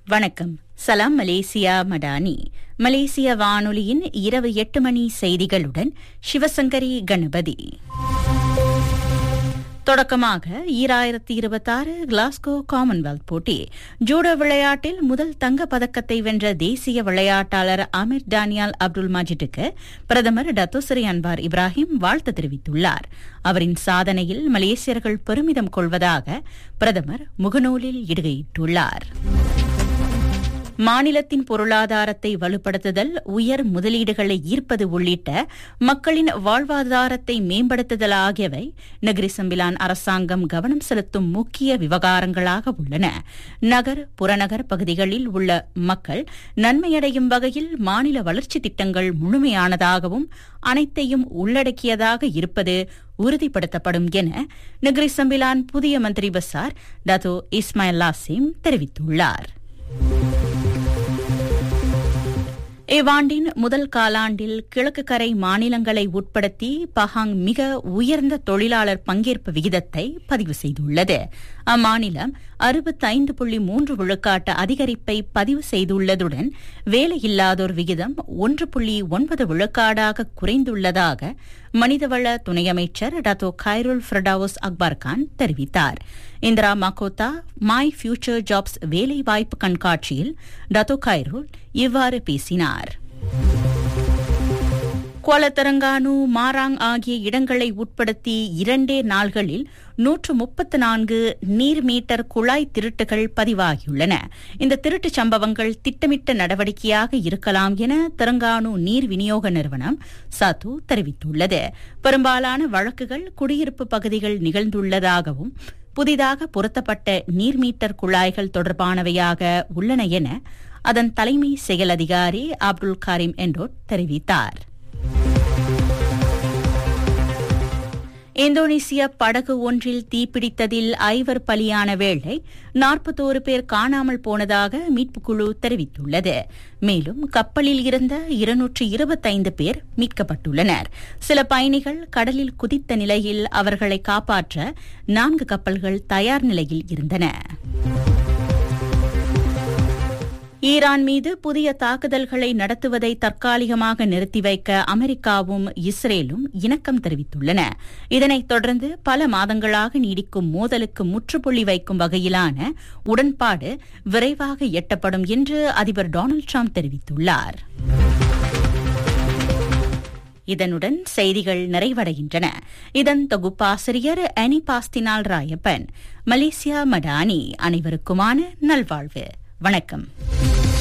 வணக்கம் சலாம் மலேசியா மடானி மலேசிய வானொலியின் இரவு எட்டு மணி செய்திகளுடன் சிவசங்கரி கணபதி தொடக்கமாக ஈராயிரத்தி இருபத்தாறு கிளாஸ்கோ காமன்வெல்த் போட்டி ஜூடோ விளையாட்டில் முதல் தங்கப் பதக்கத்தை வென்ற தேசிய விளையாட்டாளர் அமீர் டானியால் அப்துல் மஜிட்டுக்கு பிரதமர் டத்தோசரி அன்வார் இப்ராஹிம் வாழ்த்து தெரிவித்துள்ளார் அவரின் சாதனையில் மலேசியர்கள் பெருமிதம் கொள்வதாக பிரதமர் முகநூலில் இடுகையிட்டுள்ளார் மாநிலத்தின் பொருளாதாரத்தை வலுப்படுத்துதல் உயர் முதலீடுகளை ஈர்ப்பது உள்ளிட்ட மக்களின் வாழ்வாதாரத்தை மேம்படுத்துதல் ஆகியவை நகரி சம்பிலான் அரசாங்கம் கவனம் செலுத்தும் முக்கிய விவகாரங்களாக உள்ளன நகர் புறநகர் பகுதிகளில் உள்ள மக்கள் நன்மையடையும் வகையில் மாநில வளர்ச்சி திட்டங்கள் முழுமையானதாகவும் அனைத்தையும் உள்ளடக்கியதாக இருப்பது உறுதிப்படுத்தப்படும் என நகரி சம்பிலான் புதிய மந்திரி பசார் டதோ இஸ்மாயில் லாசிம் தெரிவித்துள்ளார் இவ்வாண்டின் முதல் காலாண்டில் கிழக்கு கரை மாநிலங்களை உட்படுத்தி பஹாங் மிக உயர்ந்த தொழிலாளர் பங்கேற்பு விகிதத்தை பதிவு செய்துள்ளது அம்மாநிலம் அறுபத்தைந்து புள்ளி மூன்று விழுக்காட்டு அதிகரிப்பை பதிவு செய்துள்ளதுடன் வேலையில்லாதோர் விகிதம் ஒன்று புள்ளி ஒன்பது விழுக்காடாக குறைந்துள்ளதாக மனிதவள துணை அமைச்சர் Dato Khairul Firdaus Akbar Khan தெரிவித்தார் Indera Mahkota my future jobs வேலைவாய்ப்பு கண்காட்சியில் டத்தோ கைருல் இவ்வாறு பேசினார் கோலத்தரங்கானு மாராங் ஆகிய இடங்களை உட்படுத்தி இரண்டே நாள்களில் நூற்று முப்பத்து நான்கு நீர் மீட்டர் குழாய் திருட்டுகள் பதிவாகியுள்ளன இந்த திருட்டுச் சம்பவங்கள் திட்டமிட்ட நடவடிக்கையாக இருக்கலாம் என தெலங்கானு நீர் விநியோக நிறுவனம் சத்து தெரிவித்துள்ளது பெரும்பாலான வழக்குகள் குடியிருப்பு பகுதிகள் நிகழ்ந்துள்ளதாகவும் புதிதாக பொருத்தப்பட்ட நீர் மீட்டர் குழாய்கள் தொடர்பானவையாக உள்ளன என அதன் தலைமை செயல் அதிகாரி அப்துல் காரிம் என்டோட் தெரிவித்தார் இந்தோனேசிய படகு ஒன்றில் தீப்பிடித்ததில் ஐவர் பலியான வேளை நாற்பத்தோரு பேர் காணாமல் போனதாக மீட்புக்குழு தெரிவித்துள்ளது மேலும் கப்பலில் இருந்த இருநூற்று இருபத்தைந்து பேர் மீட்கப்பட்டுள்ளனர் சில பயணிகள் கடலில் குதித்த நிலையில் அவர்களை காப்பாற்ற நான்கு கப்பல்கள் தயார் நிலையில் இருந்தன ஈரான் மீது புதிய தாக்குதல்களை நடத்துவதை தற்காலிகமாக நிறுத்தி வைக்க அமெரிக்காவும் இஸ்ரேலும் இணக்கம் தெரிவித்துள்ளன இதனைத் தொடர்ந்து பல மாதங்களாக நீடிக்கும் மோதலுக்கு முற்றுப்புள்ளி வைக்கும் வகையிலான உடன்பாடு விரைவாக எட்டப்படும் என்று அதிபர் டொனால்டு ட்ரம்ப் தெரிவித்துள்ளார் இதனுடன் செய்திகள் நிறைவடைகின்றன இதன் தொகுப்பாசிரியர் அனி பாஸ்தினால் ராயப்பன் மலேசியா மடானி அனைவருக்குமான நல்வாழ்வு வணக்கம்